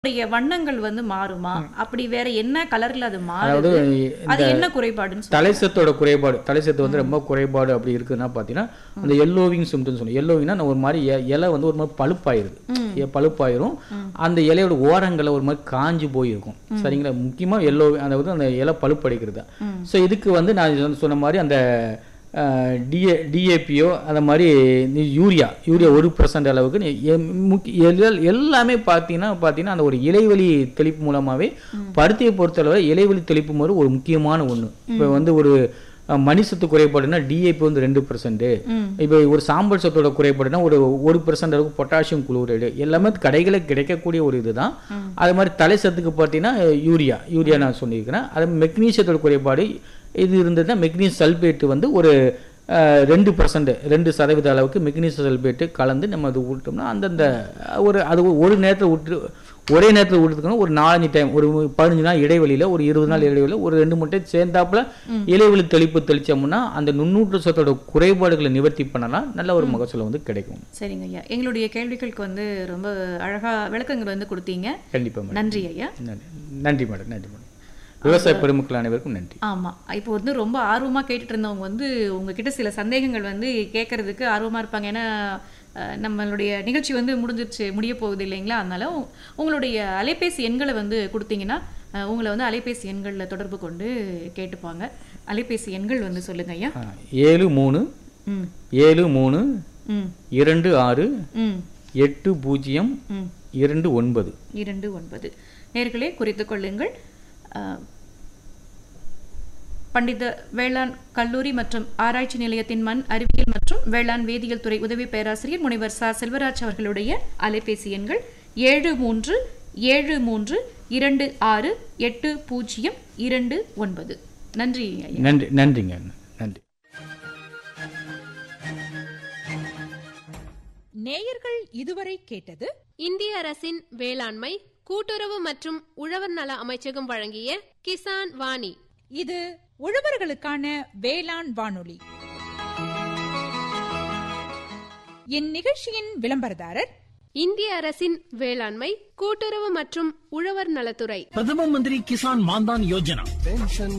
உடைய வண்ணங்கள் வந்து மாறுமா அப்படி வேற என்ன கலர்ல அது அதாவது மாறுது அது இந்த என்ன குறைபாடுன்னு சொல்லுங்க. தலைசத்தோட குறைபாடு தலைசத்து வந்து ரொம்ப குறைபாடு அப்படி இருக்குன்னா பார்த்தீங்கன்னா அந்த எல்லோவிங் சிம்டம்ஸ் சொல்லுவோம் எல்லோவிங்னா ஒரு மாதிரி எ- இலை வந்து ஒரு மாதிரி பழுப்பாயிருது எ- பழுப்பாயிரும் அந்த இலையோட ஓரங்களில் ஒரு மாதிரி காஞ்சு போயிருக்கும் சரிங்களா முக்கியமாக எல்லோ அதாவது அந்த இலை பழுப்படைக்கிறது ஸோ இதுக்கு வந்து நான் சொன்ன- சொன்ன மாதிரி அந்த டிஏ டிஏபியோ அந்த மாதிரி நீ யூரியா யூரியா ஒரு பர்சன்ட் அளவுக்கு நீ எ- முக்கிய எல்- எல்லாமே பார்த்தீங்கன்னா பார்த்தீங்கன்னா அந்த ஒரு இலைவெளி தெளிப்பு மூலமாகவே பருத்தியை பொறுத்தளவு இலைவெளி தெளிப்பு முறை ஒரு முக்கியமான ஒன்று இப்போ வந்து ஒரு அஹ், மணி சத்து குறைபாடுனா டிஏபி வந்து ரெண்டு பர்சன்ட் இப்போ ஒரு சாம்பல் சத்தோட குறைபாடுனா ஒரு ஒரு பர்சன்ட் அளவுக்கு பொட்டாசியம் குளோரைடு எல்லாமே கடைகளில் கிடைக்கக்கூடிய ஒரு இதுதான் அது மாதிரி தலை சத்துக்கு பார்த்தீங்கன்னா யூரியா யூரியா நான் சொல்லியிருக்கிறேன் அது மெக்னீசியத்தோட குறைபாடு இது இருந்ததுன்னா மெக்னீசியம் சல்பேட் வந்து ஒரு அஹ், ரெண்டு பர்சன்ட் ரெண்டு சதவீத அளவுக்கு மெக்னீசியம் சல்பேட்டு கலந்து நம்ம அது விட்டோம்னா அந்தந்த ஒரு அது ஒரு நேரத்தில் விட்டு ஒரே நேரத்தில் விட்டுருக்கணும் ஒரு நாலஞ்சு டைம் ஒரு பதினஞ்சு நாள் இடைவெளியில் ஒரு இருபது நாள் இடைவெளியில் ஒரு ரெண்டு மூணு டைம் சேர்ந்தாப்புல இலைவெளி தெளிப்பு தெளிச்சோம்னா அந்த நுண்ணூற்று சத்தோட குறைபாடுகளை நிவர்த்தி பண்ணலாம் நல்ல ஒரு மகசூல் வந்து கிடைக்கும் சரிங்க ஐயா எங்களுடைய கேள்விகளுக்கு வந்து ரொம்ப அழகா விளக்கங்கள் வந்து கொடுத்தீங்க கண்டிப்பாக மேடம் நன்றி ஐயா நன்றி நன்றி மேடம் நன்றி மேடம் விவசாய பெருமக்கள் அனைவருக்கும் நன்றி ஆமா இப்போ வந்து ரொம்ப ஆர்வமா கேட்டுட்டு இருந்தவங்க வந்து உங்ககிட்ட சில சந்தேகங்கள் வந்து கேட்கறதுக்கு ஆர்வமா இருப்பாங்க ஏன்னா அஹ், நம்மளுடைய நிகழ்ச்சி வந்து முடிஞ்சிருச்சு முடிய போகுது இல்லைங்களா அதனால உ- உங்களுடைய அலைபேசி எண்களை வந்து கொடுத்தீங்கன்னா அஹ், உங்களை வந்து அலைபேசி எண்களில் தொடர்பு கொண்டு கேட்டுப்பாங்க அலைபேசி எண்கள் வந்து சொல்லுங்க ஐயா ஆ, ஏழு மூணு ம் ஏழு மூணு ம் இரண்டு ஆறு ம் எட்டு பூஜ்ஜியம் ம் இரண்டு ஒன்பது இரண்டு ஒன்பது நேர்களே குறித்து கொள்ளுங்கள் அஹ், பண்டித வேளாண் கல்லூரி மற்றும் ஆராய்ச்சி நிலையத்தின் மண் அறிவியல் மற்றும் வேளாண் வேதியியல் துறை உதவி பேராசிரியர் முனைவர் ச செல்வராஜ் அவர்களுடைய அலைபேசி எண்கள் ஏழு மூன்று ஏழு மூன்று இரண்டு ஆறு எட்டு பூஜ்ஜியம் இரண்டு ஒன்பது நன்றி ஐயா நன்றி நன்றிங்க நன்றி நேயர்கள் இதுவரை கேட்டது இந்திய அரசின் வேளாண்மை கூட்டுறவு மற்றும் உழவர் நல அமைச்சகம் வழங்கிய கிசான் வாணி இது உழவர்களுக்கான வேளாண் வானொலி இந்நிகழ்ச்சியின் விளம்பரதாரர் இந்திய அரசின் வேளாண்மை கூட்டுறவு மற்றும் உழவர் நலத்துறை பிரதம மந்திரி கிசான் மான்தான் யோஜனா पेंशन